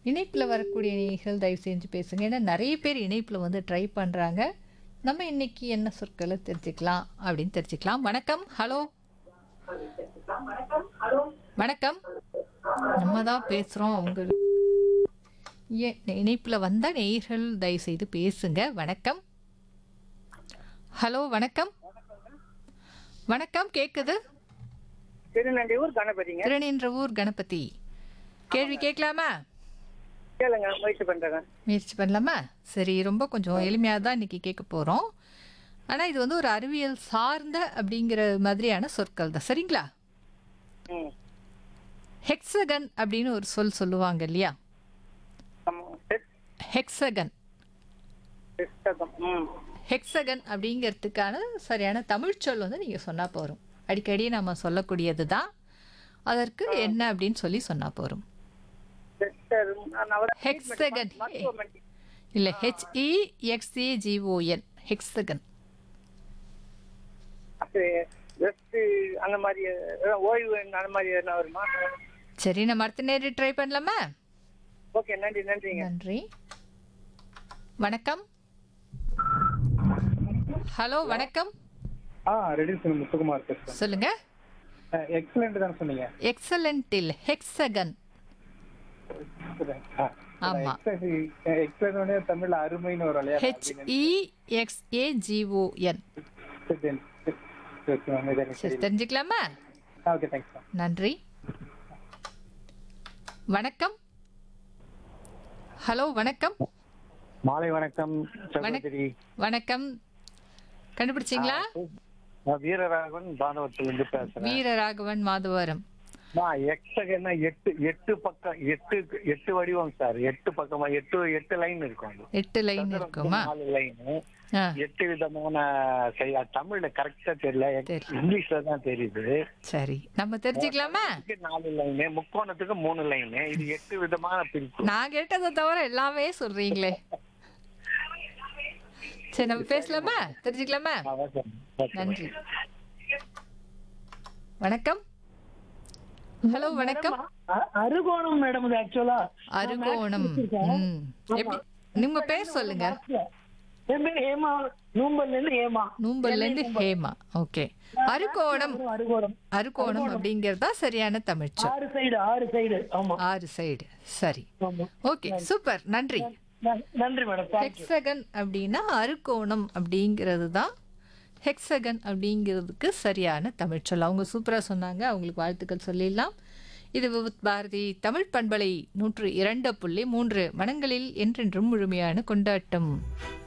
இணைப்பில் வரக்கூடிய நேயர்கள் தயவு செஞ்சு பேசுங்க ஏன்னா நிறைய பேர் இணைப்பில் வந்து ட்ரை பண்ணுறாங்க நம்ம இன்னைக்கு என்ன சொற்களை தெரிஞ்சுக்கலாம் அப்படின்னு தெரிஞ்சுக்கலாம் வணக்கம் ஹலோ வணக்கம் நம்ம தான் பேசுகிறோம் உங்களுக்கு ஏன் இணைப்பில் வந்தால் நேயர்கள் தயவு செய்து பேசுங்க வணக்கம் ஹலோ வணக்கம் வணக்கம் கேட்குது திருநண்டையூர் கணபதிங்க திருநின்ற ஊர் கணபதி கேள்வி கேட்கலாமா கேளுங்க முயற்சி பண்றேங்க முயற்சி பண்ணலாமா சரி ரொம்ப கொஞ்சம் எளிமையாக தான் இன்னைக்கு கேட்க போகிறோம் ஆனால் இது வந்து ஒரு அறிவியல் சார்ந்த அப்படிங்கிற மாதிரியான சொற்கள் தான் சரிங்களா ம் ஹெக்ஸகன் அப்படின்னு ஒரு சொல் சொல்லுவாங்க இல்லையா ஆமா செட் ஹெக்ஸகன் புஸ்தகம் ம் ஹெக்ஸகன் அப்படிங்கிறதுக்கான சரியான தமிழ் சொல் வந்து நீங்கள் சொன்னால் போகிறோம் அடிக்கடி நம்ம சொல்லக்கூடியது தான் அதற்கு என்ன அப்படின்னு சொல்லி சொன்னால் போகிறோம் செஸ்டர் நான் அவரை ஹெக்ஸகன் மருத்துவமனை இல்லை ஹெச்இ எக்ஸ்ஏஜிஓஎன் ஹெக்ஸகன் அது ரெஸ்ட் அந்த மாதிரி அஹ், ஓய்வு அந்த மாதிரி என்ன வருமா சரி நம்ம அடுத்த நேரம் ட்ரை பண்ணலாமா ஓகே நன்றி நன்றிங்க நன்றி வணக்கம் ஹலோ வணக்கம் ஆ ரெடி சார் முத்துக்குமார் பேசுறேன் சொல்லுங்க எக்ஸலண்ட் தானே சொன்னீங்க எக்ஸலண்ட் இல்லை ஹெக்ஸகன் ஆமா. எக்ஸலண்ட் தமிழ்ல அருமைன்னு ஒரு விளையாட்டு ஹெச்இ எக்ஸ்ஏஜிஓஎன் சரி தெரிஞ்சுக்கலாமா ஓகே தேங்க்ஸ் நன்றி வணக்கம் ஹலோ வணக்கம் மாலை வணக்கம் சகோதரி வணக்கம் கண்டுபிடிச்சிங்களா நான் வீரராகவன் பானவத்திலிருந்து பேசுறேன் வீரராகவன் மாதவரம் நான் எக்ஸகன்னா எட்டு எட்டு பக்கம் எட்டு எட்டு வடிவம் சார் எட்டு பக்கமா எட்டு எட்டு லைன் இருக்கும் அது. எட்டு லைன் இருக்குமா நாலு லைன் ஆ எட்டு விதமான செய்- அது தமிழ்ல கரெக்டா தெரியல தெரியல. இங்கிலீஷ்ல தான் தெரியுது சரி நம்ம தெரிஞ்சுக்கலாமா இதுக்கு நாலு லைனு முக்கோணத்துக்கு மூணு லைனு இது எட்டு விதமான பிரிப்பு நான் கேட்டதை தவிர எல்லாமே சொல்றீங்களே சரி நம்ம பேசலாமா தெரிஞ்சுக்கலாமா அதான் சார். ஓகே. நன்றி வணக்கம் ஹலோ வணக்கம் அ- அருகோணம் மேடம் இது ஆக்சுவலா அருகோணம் ம். எப்படி நீங்க பேர் சொல்லுங்க என் பேர் ஹேமா நூம்பல்ல இருந்து ஹேமா நூம்பல்ல இருந்து ஹேமா ஓகே அருகோணம் அருகோணம் அருகோணம் அப்படிங்கறதா சரியான தமிழ் சொல் ஆறு சைடு ஆறு சைடு ஆமா ஆறு சைடு சரி ஆமா ஓகே சூப்பர் நன்றி ந- நன்றி மேடம் தேங்க்யூ ஹெக்ஸகன் அப்படின்னா அறுகோணம் அப்படிங்கிறது தான் ஹெக்ஸகன் அப்படிங்கிறதுக்கு சரியான தமிழ் சொல் அவங்க சூப்பராக சொன்னாங்க அவங்களுக்கு வாழ்த்துக்கள் சொல்லிடலாம் இது விவித் பாரதி தமிழ் பண்பலை நூற்று இரண்டு புள்ளி மூன்று மனங்களில் என்றென்றும் முழுமையான கொண்டாட்டம்